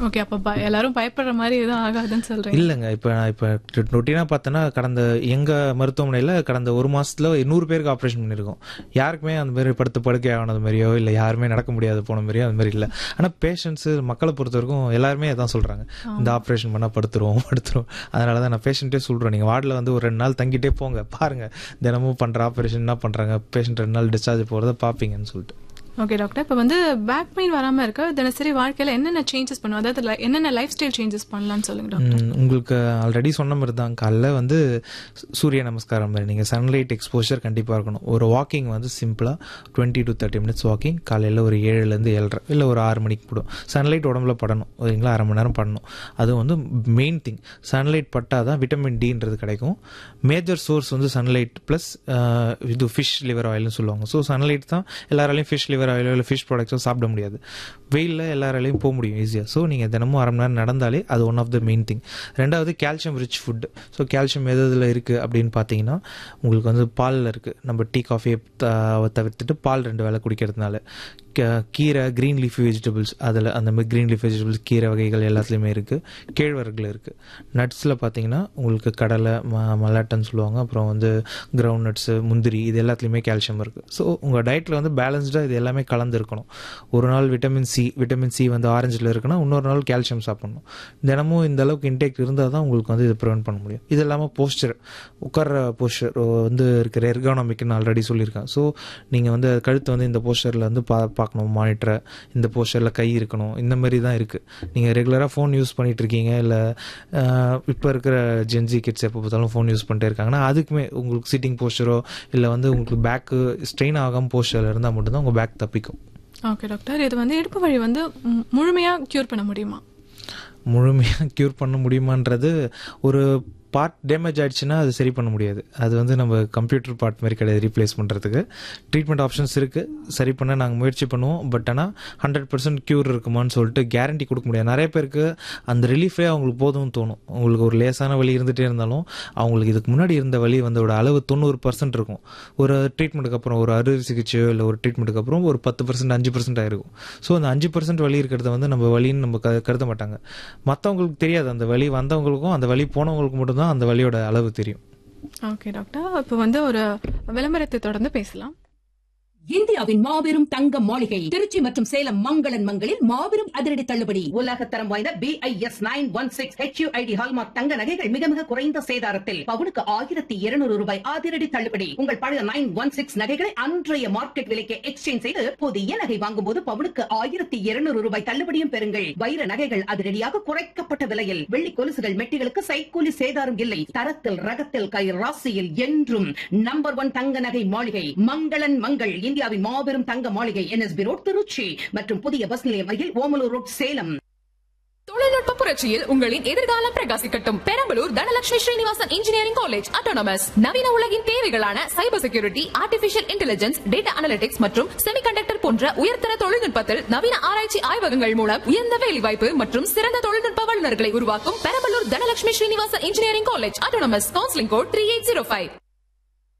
okay அப்ப ப- எல்லாரும் பயப்படுற மாதிரி எதுவும் ஆகாதுன்னு சொல்றீங்க இல்லைங்க இப்போ நான் இப்போ ரொட்டீனாக பார்த்தோன்னா கடந்த எங்கள் மருத்துவமனையில் கடந்த ஒரு மாசத்துல நூறு பேருக்கு ஆப்ரேஷன் பண்ணியிருக்கோம் யாருக்குமே அந்த மாதிரி படுத்து படுக்கை ஆனது மாதிரியோ இல்லை யாருமே நடக்க முடியாது போன மாதிரியோ அந்த மாதிரி இல்லை ஆனால் பேஷண்ட்ஸு மக்களை பொறுத்த வரைக்கும் எல்லாருமே அதான் சொல்கிறாங்க இந்த ஆப்ரேஷன் பண்ணால் படுத்துருவோம் படுத்துருவோம் அதனால தான் நான் பேஷண்ட்டே சொல்கிறேன் நீங்கள் வார்டில் வந்து ஒரு ரெண்டு நாள் தங்கிட்டே போங்க பாருங்கள் தினமும் பண்ணுற ஆப்ரேஷன் என்ன பண்ணுறாங்க பேஷண்ட் ரெண்டு நாள் டிஸ்சார்ஜ் போகிறத பார்ப்பீங்கன்னு சொல்லிட்டு ஓகே டாக்டர் இப்போ வந்து பேக் பெயின் வராம இருக்க தினசரி வாழ்க்கையில என்னென்ன சேஞ்சஸ் பண்ணும் அதாவது li- என்னென்ன லைஃப் ஸ்டைல் சேஞ்சஸ் பண்ணலாம்னு சொல்லுங்க டாக்டர் ம், உங்களுக்கு ஆல்ரெடி சொன்ன மாதிரி தான் காலைல வந்து சு- சூரிய நமஸ்காரம் மாதிரி நீங்கள் சன்லைட் எக்ஸ்போஷர் கண்டிப்பாக இருக்கணும் ஒரு வாக்கிங் வந்து சிம்பிளாக twenty to thirty minutes walking காலையில் ஒரு ஏழுலேருந்து ஏழரை இல்லை ஒரு ஆறு மணிக்கு போடும் சன்லைட் உடம்புல படணும் ஓகேங்களா அரை மணி நேரம் படணும் அது வந்து மெயின் திங் சன்லைட் பட்டால் தான் விட்டமின் டின்றது கிடைக்கும் மேஜர் சோர்ஸ் வந்து சன்லைட் ப்ளஸ் இது ஃபிஷ் லிவர் ஆயில்னு சொல்லுவாங்க ஸோ சன்லைட் தான் எல்லாராலையும் ஃபிஷ் லிவர் ஆயிலோ இல்லை ஃபிஷ் ப்ராடக்ட்ஸோ சாப்பிட முடியாது வெயிலில் எல்லாராலையும் போக முடியும் ஈஸியாக ஸோ நீங்கள் தினமும் அரை மணி நேரம் நடந்தாலே அது one of the main thing ரெண்டாவது calcium rich food so calcium எது இதில் இருக்குது அப்படின்னு பார்த்தீங்கன்னா உங்களுக்கு வந்து பாலில் இருக்குது நம்ம டீ காஃபியை தவிர்த்துட்டு பால் ரெண்டு வேளை குடிக்கிறதுனால க- கீரை க்ரீன் லீஃப் வெஜிடபிள்ஸ் அதில் அந்த மாதிரி க்ரீன் லீஃப் வெஜிடபிள்ஸ் கீரை வகைகள் எல்லாத்துலேயுமே இருக்குது கேழ்வரகுல இருக்குது நட்ஸில் பார்த்தீங்கன்னா உங்களுக்கு கடலை ம மலாட்டன்னு சொல்லுவாங்க அப்புறம் வந்து கிரவுண்ட் நட்ஸு முந்திரி இது எல்லாத்துலேயுமே கால்சியம் இருக்குது ஸோ உங்கள் டயட்டில் வந்து பேலன்ஸ்டாக இது எல்லாமே கலந்து இருக்கணும் ஒரு நாள் விட்டமின் சி விட்டமின் சி வந்து ஆரஞ்சில் இருக்குன்னா இன்னொரு நாள் கால்சியம் சாப்பிடணும் தினமும் இந்த அளவுக்கு இன்டேக் இருந்தால் தான் உங்களுக்கு வந்து இது ப்ரிவென்ட் பண்ண முடியும் இது இல்லாமல் போஸ்டர் உட்கார்ற போஸ்டர் வந்து இருக்கிற எர்கானமிக்னு ஆல்ரெடி சொல்லியிருக்கேன் ஸோ நீங்கள் வந்து கழுத்தை வந்து இந்த போஸ்டரில் வந்து பா பார்க்கணும் மானிட்டரை இந்த போஸ்டரில் கை இருக்கணும் இந்த மாதிரி தான் இருக்குது நீங்கள் ரெகுலராக ஃபோன் யூஸ் பண்ணிட்டு இருக்கீங்க இல்லை இப்போ இருக்கிற ஜென்ஜி கிட்ஸ் எப்போ பார்த்தாலும் ஃபோன் யூஸ் பண்ணிட்டே இருக்காங்கன்னா அதுக்குமே உங்களுக்கு சிட்டிங் போஸ்டரோ இல்லை வந்து உங்களுக்கு பேக்கு ஸ்ட்ரெயின் ஆகாமல் போஸ்டரில் இருந்தால் மட்டும்தான் உங்கள் பேக் தப்பிக்கும் ஓகே டாக்டர் இது வந்து இடுப்பு வலி வந்து ம், முழுமையா கியூர் பண்ண முடியுமா முழுமையாக க்யூர் பண்ண முடியுமான்றது ஒரு பார்ட் டேமேஜ் ஆயிடுச்சுன்னா அது சரி பண்ண முடியாது அது வந்து நம்ம கம்ப்யூட்டர் பார்ட் மாதிரி கிடையாது ரீப்ளேஸ் பண்ணுறதுக்கு ட்ரீட்மெண்ட் ஆப்ஷன்ஸ் இருக்குது சரி பண்ண நாங்கள் முயற்சி பண்ணுவோம் பட் ஆனால் ஹண்ட்ரட் பர்சன்ட் க்யூர் இருக்குமான்னு சொல்லிட்டு கேரண்டி கொடுக்க முடியாது நிறைய பேருக்கு அந்த ரிலீஃபே அவங்களுக்கு போதும்னு தோணும் உங்களுக்கு ஒரு லேசான வலி இருந்துகிட்டே இருந்தாலும் அவங்களுக்கு இதுக்கு முன்னாடி இருந்த வலி வந்தோட அளவு தொண்ணூறு பர்சன்ட் இருக்கும் ஒரு ட்ரீட்மெண்ட்டுக்கு அப்புறம் ஒரு அறுவை சிகிச்சையோ இல்லை ஒரு ட்ரீட்மெண்ட்டுக்கு அப்புறம் ஒரு பத்து பர்சன்ட் அஞ்சு பர்சன்ட் ஆயிருக்கும் ஸோ அந்த அஞ்சு பர்சன்ட் வலி இருக்கிறத வந்து நம்ம வலின்னு நம்ம க- கருத மாட்டாங்க மற்றவங்களுக்கு தெரியாது அந்த வலி வந்தவங்களுக்கும் அந்த வலி போனவங்களுக்கு மட்டும்தான் அந்த வலியோட அளவு தெரியும் ஓகே டாக்டர் இப்போ வந்து ஒரு விளம்பரத்தை தொடர்ந்து பேசலாம் இந்தியாவின் மாபெரும் தங்க மாளிகை திருச்சி மற்றும் சேலம் மங்களன் மங்களில் மாபெரும் அதிரடி தள்ளுபடி உலகத்தரம் வாய்ந்த BIS nine one six HUID hallmark தங்க நகைகள் மிக மிக குறைந்த சேதாரத்தில் பவுனுக்கு ஆயிரத்தி இருநூறு ரூபாய் அதிரடி தள்ளுபடி உங்கள் பழைய நைன் ஒன் சிக்ஸ் நகைகளை அன்றைய மார்க்கெட் விலைக்கு எக்ஸ்சேஞ்ச் செய்து புதிய நகை வாங்கும் போது பவுனுக்கு ஆயிரத்தி இருநூறு ரூபாய் தள்ளுபடியும் பெறுங்கள் வைர நகைகள் அதிரடியாக குறைக்கப்பட்ட விலையில் வெள்ளி கொலுசுகள் மெட்டிகளுக்கு சைக்கூலி சேதாரம் இல்லை தரத்தில் ரகத்தில் கை ராசியில் என்றும் நம்பர் ஒன் தங்க நகை மாளிகை மங்களன் மங்கள் இந்தியாவின் மாபெரும் தங்க மாளிகை என்எஸ்பி ரோட் திருச்சி மற்றும் புதிய பஸ் நிலையம் அருகில் ஓமலூர் ரோட் சேலம் தொழில்நுட்ப புரட்சியில் உங்களின் எதிர்காலம் பிரகாசிக்கட்டும் Perambalur Dhanalakshmi Srinivasan engineering college autonomous நவீன உலகின் தேவைகளான cyber security artificial intelligence data analytics மற்றும் செமிகண்டக்டர் போன்ற உயர்தர தொழில்நுட்பத்தில் நவீன ஆராய்ச்சி ஆய்வகங்கள் மூலம் உயர்ந்த வேலைவாய்ப்பு மற்றும் சிறந்த தொழில்நுட்ப வல்லுநர்களை உருவாக்கும் Perambalur Dhanalakshmi Srinivasan engineering college autonomous counselling code three eight zero five